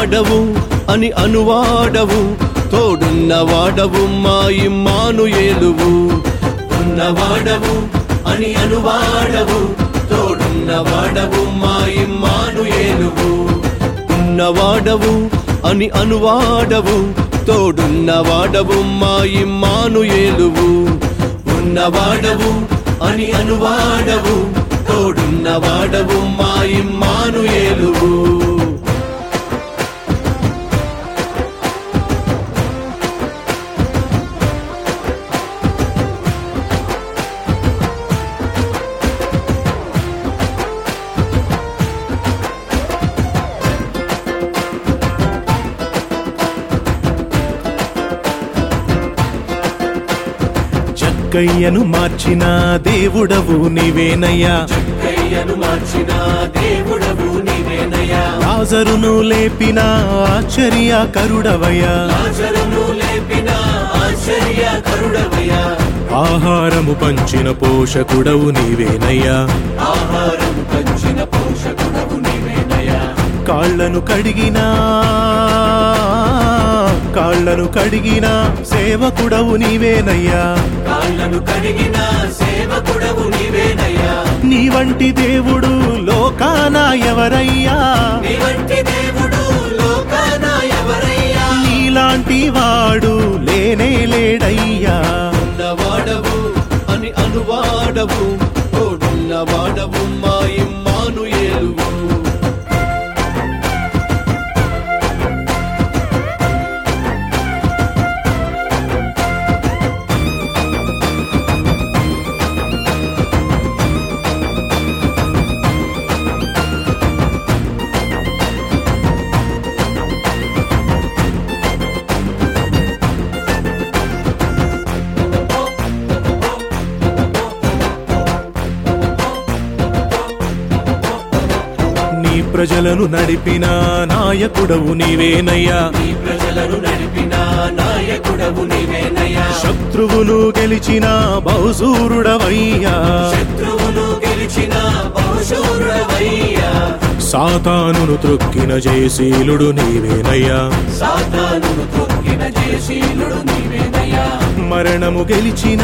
ఉన్నవాడవు అని అనువాడవు తోడున్నవాడవు మా ఇమ్మానుయేలువు ఉన్నవాడవు అని అనువాడవు తోడున్నవాడవు మా ఇమ్మానుయేలువు ఉన్నవాడవు అని అనువాడవు తోడున్నవాడవు మా ఇమ్మానుయేలువు ఉన్నవాడవు అని అనువాడవు తోడున్నవాడవు మా ఇమ్మానుయేలువు చక్కయ్యను మార్చిన దేవుడవు నీవేనయ్యా కయ్యను మార్చిన దేవుడవు నీవేనయ్యా లాజరును లేపిన ఆశ్చర్య కరుడవయ్యా లాజరును లేపిన ఆశ్చర్య కరుడవయ్యా ఆహారము పంచిన పోషకుడవు నీవేనయ్యా ఆహారం పంచిన పోషకుడవు నీవేనయ్యా కాళ్లను కడిగినా కాళ్లను కడిగిన సేవకుడవు నీవేనయ్యా కాళ్ళను కడిగిన సేవకుడవు నీవేనయ్యా నీ వంటి దేవుడు లోకాన ఎవరయ్యా నీ వంటి దేవుడు లోకాన ఎవరయ్యా నీలాంటి వాడు లేనే లేడయ్యా ఉన్నవాడవు అని అనువాడవు తోడున్నవాడవు మా ఇమ్మానుయేలువు నీ ప్రజలను నడిపిన నాయకుడవు నీవేనయ్యా ఈ ప్రజలను నడిపిన నాయకుడవు నీవేనయ్యా శత్రువును గెలిచిన బహుసూరుడవయ్యా శత్రువును గెలిచిన బహుశూరుడవయ్యా సాతానును త్రొక్కిన జయశీలుడు నీవేనయ్యా సాతానును తొక్కిన జయశీలుడు నీవేనయ్యా మరణము గెలిచిన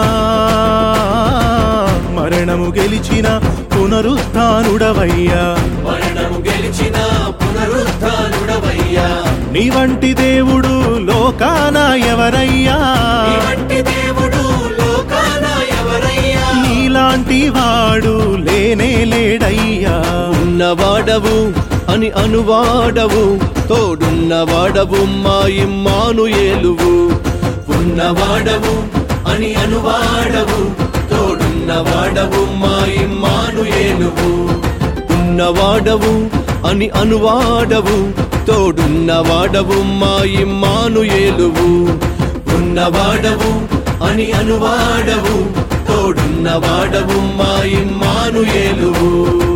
మరణము గెలిచిన పునరుత్నుడవయ్యా మరణము గెలిచిన పునరుద్ధానుడవయ్యా నీ వంటి దేవుడు లోకాన ఎవరయ్యా నీ వంటి దేవుడు లోకాన ఎవరయ్యా నీలాంటి వాడు లేనే లేడయ్యా ఉన్నవాడవు అని అనువాడవు తోడున్నవాడవు మా ఇమ్మానుయేలువు ఉన్నవాడవు అని అనువాడవు తోడున్నవాడవు మా ఇమ్మానుయేలువు ఉన్నవాడవు అని అనువాడవు తోడున్నవాడవు మా ఇమ్మానుయేలువు ఉన్నవాడవు అని అనువాడవు తోడున్నవాడవు మా ఇమ్మానుయేలువు